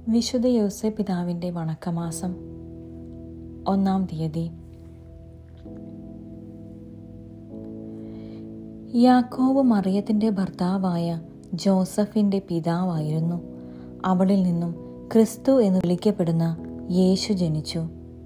വിശുദ്ധ യോസെ പിതാവിൻ്റെ വണക്കമാസം ഒന്നാം തീയതി യാക്കോബ് മറിയത്തിൻ്റെ ഭർത്താവായ ജോസഫിൻ്റെ പിതാവായിരുന്നു അവളിൽ നിന്നും ക്രിസ്തു എന്ന് വിളിക്കപ്പെടുന്ന യേശു ജനിച്ചു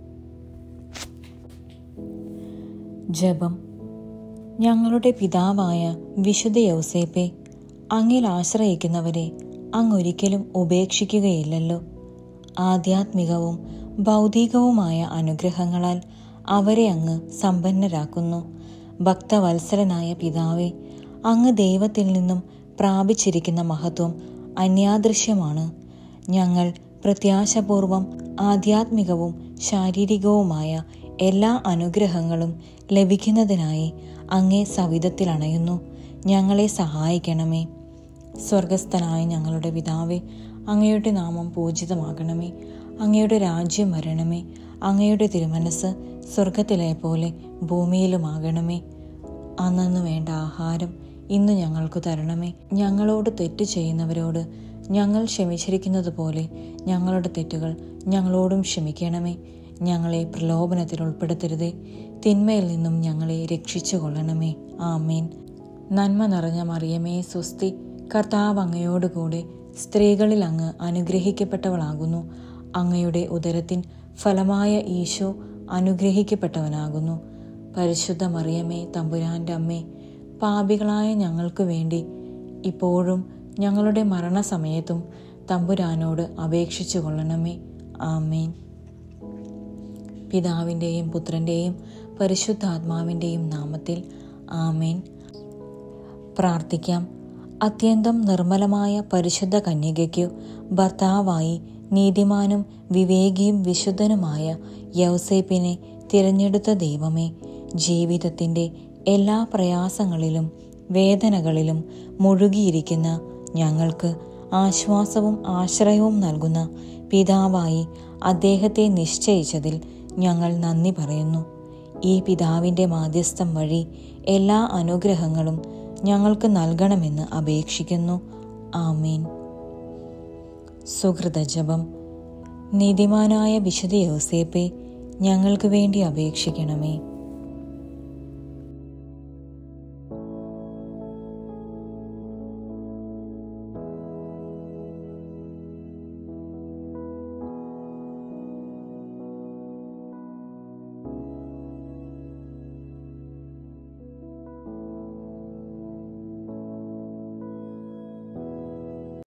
ജപം ഞങ്ങളുടെ പിതാവായ വിശുദ്ധ യൗസേപ്പെ അങ്ങിൽ ആശ്രയിക്കുന്നവരെ അങ്ങൊരിക്കലും ഉപേക്ഷിക്കുകയില്ലല്ലോ ആധ്യാത്മികവും ഭൗതികവുമായ അനുഗ്രഹങ്ങളാൽ അവരെ അങ്ങ് സമ്പന്നരാക്കുന്നു ഭക്തവത്സരനായ പിതാവെ അങ്ങ് ദൈവത്തിൽ നിന്നും പ്രാപിച്ചിരിക്കുന്ന മഹത്വം അന്യാദൃശ്യമാണ് ഞങ്ങൾ പ്രത്യാശപൂർവം ആധ്യാത്മികവും ശാരീരികവുമായ എല്ലാ അനുഗ്രഹങ്ങളും ലഭിക്കുന്നതിനായി അങ്ങേ സവിധത്തിൽ അണയുന്നു ഞങ്ങളെ സഹായിക്കണമേ സ്വർഗസ്ഥനായ ഞങ്ങളുടെ പിതാവേ അങ്ങയുടെ നാമം പൂജിതമാകണമേ അങ്ങയുടെ രാജ്യം വരണമേ അങ്ങയുടെ തിരുമനസ് സ്വർഗത്തിലെ പോലെ ഭൂമിയിലുമാകണമേ അന്നു വേണ്ട ആഹാരം ഇന്ന് ഞങ്ങൾക്ക് തരണമേ ഞങ്ങളോട് തെറ്റ് ചെയ്യുന്നവരോട് ഞങ്ങൾ ക്ഷമിച്ചിരിക്കുന്നത് പോലെ ഞങ്ങളുടെ തെറ്റുകൾ ഞങ്ങളോടും ക്ഷമിക്കണമേ ഞങ്ങളെ പ്രലോഭനത്തിൽ ഉൾപ്പെടുത്തരുതേ തിന്മയിൽ നിന്നും ഞങ്ങളെ രക്ഷിച്ചു കൊള്ളണമേ ആമേൻ നന്മ നിറഞ്ഞ മറിയമേ സ്വസ്തി കർത്താവ് അങ്ങയോടുകൂടെ സ്ത്രീകളിൽ അങ്ങ് അനുഗ്രഹിക്കപ്പെട്ടവളാകുന്നു അങ്ങയുടെ ഉദരത്തിൻ ഫലമായ ഈശോ അനുഗ്രഹിക്കപ്പെട്ടവനാകുന്നു പരിശുദ്ധ മറിയമേ തമ്പുരാൻ്റെ അമ്മേ പാപികളായ ഞങ്ങൾക്ക് വേണ്ടി ഇപ്പോഴും ഞങ്ങളുടെ മരണസമയത്തും തമ്പുരാനോട് അപേക്ഷിച്ചു കൊള്ളണമേ ആമേൻ പിതാവിൻ്റെയും പുത്രൻ്റെയും പരിശുദ്ധാത്മാവിൻ്റെയും നാമത്തിൽ ആമേൻ പ്രാർത്ഥിക്കാം അത്യന്തം നിർമ്മലമായ പരിശുദ്ധ കന്യകയ്ക്കു ഭർത്താവായി നീതിമാനും വിവേകിയും വിശുദ്ധനുമായ യൗസേപ്പിനെ തിരഞ്ഞെടുത്ത ദൈവമേ ജീവിതത്തിൻ്റെ എല്ലാ പ്രയാസങ്ങളിലും വേദനകളിലും മുഴുകിയിരിക്കുന്ന ഞങ്ങൾക്ക് ആശ്വാസവും ആശ്രയവും നൽകുന്ന പിതാവായി അദ്ദേഹത്തെ നിശ്ചയിച്ചതിൽ ഞങ്ങൾ നന്ദി പറയുന്നു ഈ പിതാവിൻ്റെ മാധ്യസ്ഥം വഴി എല്ലാ അനുഗ്രഹങ്ങളും ഞങ്ങൾക്ക് നൽകണമെന്ന് അപേക്ഷിക്കുന്നു ആമീൻ സുഹൃത ജപം നീതിമാനായ വിശുദ്ധ യോസേപ്പെ ഞങ്ങൾക്ക് വേണ്ടി അപേക്ഷിക്കണമേ